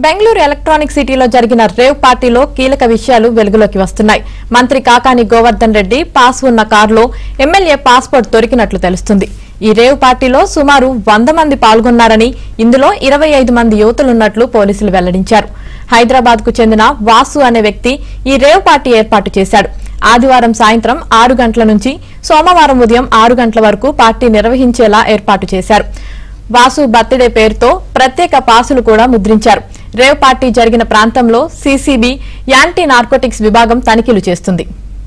Bengaluru electronic సిటీలో జరిగిన rave పార్టీలో కీలక విషయాలు వెలుగులోకి వస్తున్నాయి మంత్రి కాకాని గోవర్ధన్ రెడ్డి పాస్ ఉన్న కారులో ఎమ్మెల్యే పాస్పోర్ట్ దొరికినట్లు తెలుస్తుంది ఈ రేవ్ పార్టీలో సుమారు వంద మంది పాల్గొన్నారని ఇందులో ఇరవై ఐదు మంది యువతులున్నట్లు పోలీసులు వెల్లడించారు హైదరాబాద్ కు చెందిన వాసు అనే వ్యక్తి ఈ రేవ్ పార్టీ ఏర్పాటు చేశాడు ఆదివారం సాయంత్రం ఆరు గంటల నుంచి సోమవారం ఉదయం ఆరు గంటల వరకు పార్టీ నిర్వహించేలా ఏర్పాటు చేశారు వాసు బర్త్డే పేరుతో ప్రత్యేక పాసులు కూడా ముద్రించారు రేవ్ పార్టీ జరిగిన ప్రాంతంలో సీసీబీ యాంటీ నార్కోటిక్స్ విభాగం తనిఖీలు చేస్తుంది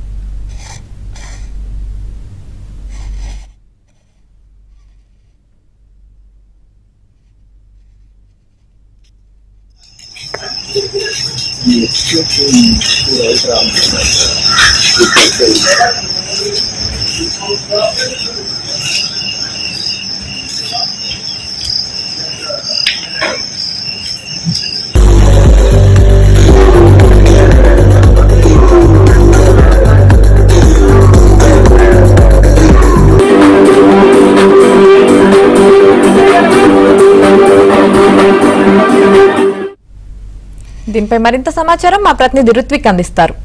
దీనిపై మరింత సమాచారం మా ప్రతినిధి రుత్విక్ అందిస్తారు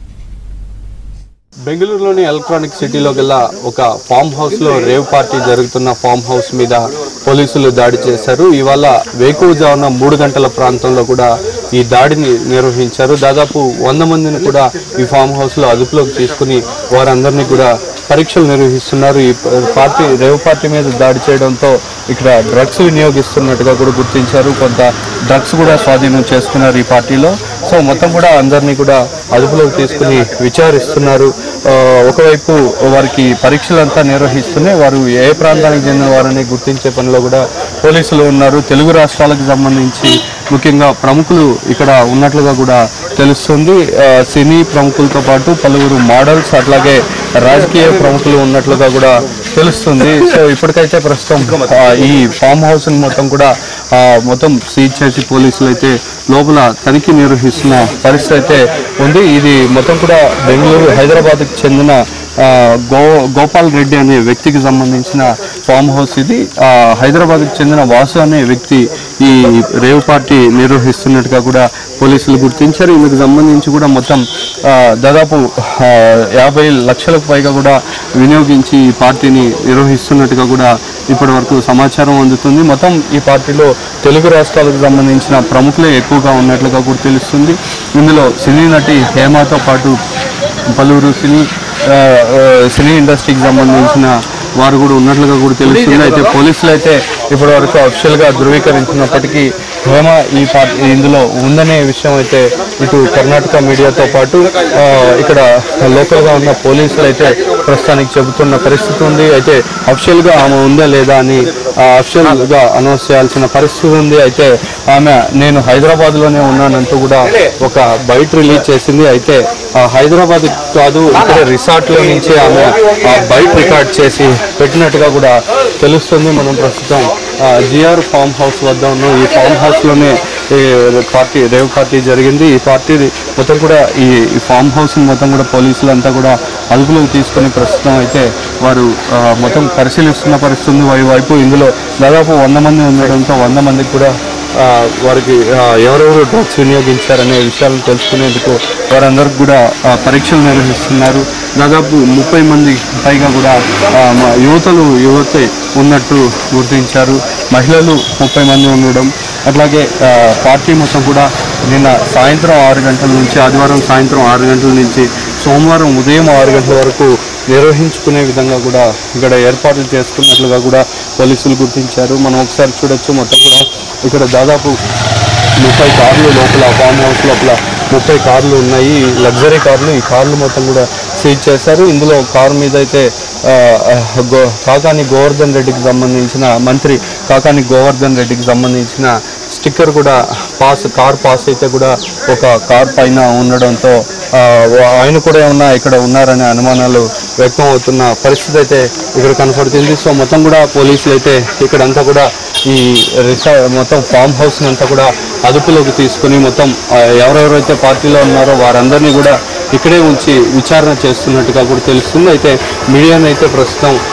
బెంగళూరులోని ఎలక్ట్రానిక్ సిటీలో గల ఒక ఫామ్ హౌస్ లో రేవ్ పార్టీ జరుగుతున్న ఫామ్ హౌస్ మీద పోలీసులు దాడి చేశారు ఇవాళ వేకువజామున మూడు గంటల ప్రాంతంలో కూడా ఈ దాడిని నిర్వహించారు దాదాపు వంద మందిని కూడా ఈ ఫామ్ హౌస్ లో అదుపులోకి తీసుకుని వారందరినీ కూడా పరీక్షలు నిర్వహిస్తున్నారు ఈ పార్టీ రేవ్ పార్టీ మీద దాడి చేయడంతో ఇక్కడ డ్రగ్స్ వినియోగిస్తున్నట్టుగా కూడా గుర్తించారు కొంత డ్రగ్స్ కూడా స్వాధీనం చేసుకున్నారు ఈ పార్టీలో సో మొత్తం కూడా అందరినీ కూడా అదుపులోకి తీసుకుని విచారిస్తున్నారు ఆ, ఒకవైపు వారికి పరీక్షలంతా నిర్వహిస్తూనే వారు ఏ ప్రాంతానికి చెందిన వారని గుర్తించే పనిలో కూడా పోలీసులు ఉన్నారు తెలుగు రాష్ట్రాలకు సంబంధించి ముఖ్యంగా ప్రముఖులు ఇక్కడ ఉన్నట్లుగా కూడా తెలుస్తుంది ఆ, సినీ ప్రముఖులతో పాటు పలువురు మోడల్స్ అట్లాగే రాజకీయ ప్రముఖులు ఉన్నట్లుగా కూడా తెలుస్తుంది సో ఇప్పటికైతే ప్రస్తుతం ఆ, ఈ ఫామ్ హౌస్ మొత్తం కూడా ఆ, మొత్తం సీజ్ చేసి పోలీసులు అయితే లోపల తనిఖీ నిర్వహిస్తున్న పరిస్థితి అయితే ఉంది ఇది మొత్తం కూడా బెంగళూరు హైదరాబాద్కి చెందిన ఆ, గో గోపాల్ రెడ్డి అనే వ్యక్తికి సంబంధించిన ఫామ్ హౌస్ ఇది ఆ, హైదరాబాద్కి చెందిన వాసు అనే వ్యక్తి ఈ రేవ్ పార్టీ నిర్వహిస్తున్నట్టుగా కూడా పోలీసులు గుర్తించారు ఇందుకు సంబంధించి కూడా మొత్తం ఆ, దాదాపు ఆ, యాభై లక్షలకు పైగా కూడా వినియోగించి ఈ పార్టీని నిర్వహిస్తున్నట్టుగా కూడా ఇప్పటి వరకు సమాచారం అందుతుంది మొత్తం ఈ పార్టీలో తెలుగు రాష్ట్రాలకు సంబంధించిన ప్రముఖులే ఎక్కువగా ఉన్నట్లుగా కూడా తెలుస్తుంది ఇందులో సినీ నటి హేమతో పాటు పలువురు సినీ ఆ, ఆ, సినీ ఇండస్ట్రీకి సంబంధించిన వారు కూడా ఉన్నట్లుగా కూడా తెలుస్తుంది అయితే పోలీసులు అయితే ఇప్పటి వరకు అఫిషియల్గా ధృవీకరించినప్పటికీ హేమ ఈ పార్టీ ఇందులో ఉందనే విషయం అయితే ఇటు కర్ణాటక మీడియాతో పాటు ఆ, ఇక్కడ లోకల్గా ఉన్న పోలీసులు అయితే ప్రస్తుతానికి చెబుతున్న పరిస్థితి ఉంది అయితే అఫిషియల్గా ఆమె ఉందా లేదా అని అఫిషియల్గా అనౌన్స్ చేయాల్సిన పరిస్థితి ఉంది అయితే ఆమె నేను హైదరాబాద్లోనే ఉన్నానంటూ కూడా ఒక బైట్ రిలీజ్ చేసింది అయితే ఆ హైదరాబాద్ కాదు ఇక్కడ రిసార్ట్లో నుంచి ఆమె ఆ బైట్ రికార్డ్ చేసి పెట్టినట్టుగా కూడా తెలుస్తుంది మనం ప్రస్తుతం జిఆర్ ఫామ్ హౌస్ వద్ద ఉన్నాం ఈ ఫామ్ హౌస్లోనే ఈ పార్టీ రేవ్ పార్టీ జరిగింది ఈ పార్టీ మొత్తం కూడా ఈ ఈ ఫామ్ హౌస్ మొత్తం కూడా పోలీసులు అంతా కూడా అదుపులోకి తీసుకొని ప్రస్తుతం అయితే వారు ఆ, మొత్తం పరిశీలిస్తున్న పరిస్థితి ఉంది వై- వైపు ఇందులో దాదాపు వంద మంది ఉండడంతో వంద మందికి కూడా ఆ, వారికి ఆ, ఎవరెవరు డ్రగ్స్ వినియోగించారనే విషయాలను తెలుసుకునేందుకు వారందరికి కూడా ఆ, పరీక్షలు నిర్వహిస్తున్నారు దాదాపు ముప్పై మంది పైగా కూడా ఆ, మా యువతలు యువతే ఉన్నట్టు గుర్తించారు మహిళలు ముప్పై మంది ఉండడం అట్లాగే ఆ, పార్టీ మొత్తం కూడా నిన్న సాయంత్రం ఆరు గంటల నుంచి ఆదివారం సాయంత్రం ఆరు గంటల నుంచి సోమవారం ఉదయం ఆరు గంటల వరకు నిర్వహించుకునే విధంగా కూడా ఇక్కడ ఏర్పాట్లు చేసుకున్నట్లుగా కూడా పోలీసులు గుర్తించారు మనం ఒకసారి చూడొచ్చు మొత్తం కూడా ఇక్కడ దాదాపు ముప్పై కార్లు లోపల ఫామ్ హౌస్ లోపల ముప్పై కార్లు ఉన్నాయి లగ్జరీ కార్లు ఈ కార్లు మొత్తం కూడా సీజ్ చేశారు ఇందులో కారు మీద అయితే ఆ, ఆ, గో కాకాని గోవర్ధన్ రెడ్డికి సంబంధించిన మంత్రి కాకాని గోవర్ధన్ రెడ్డికి సంబంధించిన స్టిక్కర్ కూడా పాస్ కార్ పాస్ అయితే కూడా ఒక కార్ పైన ఉండడంతో ఆ, ఆయన కూడా ఏమన్నా ఇక్కడ ఉన్నారనే అనుమానాలు వ్యక్తం అవుతున్న పరిస్థితి అయితే ఇక్కడ కనపడుతుంది సో మొత్తం కూడా పోలీసులు అయితే ఇక్కడంతా కూడా ఈ రిసా మొత్తం ఫామ్ హౌస్ అంతా కూడా అదుపులోకి తీసుకుని మొత్తం ఆ, ఎవరెవరైతే పార్టీలో ఉన్నారో వారందరినీ కూడా ఇక్కడే ఉంచి విచారణ చేస్తున్నట్టుగా కూడా తెలుస్తుంది అయితే మీడియాను అయితే ప్రస్తుతం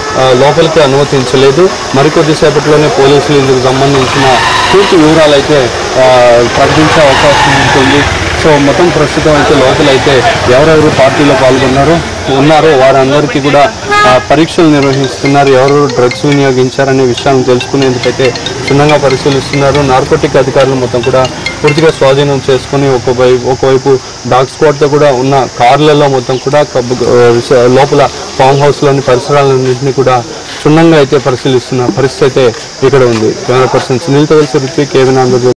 ఆ, లోపలికి అనుమతించలేదు మరికొద్ది సేపట్లోనే పోలీసులు ఇందుకు సంబంధించిన పూర్తి వివరాలు అయితే ఆ, ప్రకటించే అవకాశం ఉంటుంది సో మొత్తం ప్రస్తుతం అయితే లోపలైతే ఎవరెవరు పార్టీలో పాల్గొన్నారో ఉన్నారో వారందరికీ కూడా ఆ, పరీక్షలు నిర్వహిస్తున్నారు ఎవరు డ్రగ్స్ వినియోగించారనే విషయాలను తెలుసుకునేందుకైతే క్షుణ్ణంగా పరిశీలిస్తున్నారు నార్కోటిక్ అధికారులు మొత్తం కూడా పూర్తిగా స్వాధీనం చేసుకుని ఒకవైపు ఒకవైపు డాగ్ స్క్వాడ్తో కూడా ఉన్న కార్లలో మొత్తం కూడా కబ్బు ఆ, విష- లోపల ఫామ్ హౌస్లోని పరిసరాలన్నింటినీ కూడా క్షుణ్ణంగా అయితే పరిశీలిస్తున్న పరిస్థితి అయితే ఇక్కడ ఉంది కెమెరా పర్సన్ సునీల్తో కలిసి రుత్విక్ కేవీన్ ఆంధ్రజ్యోతి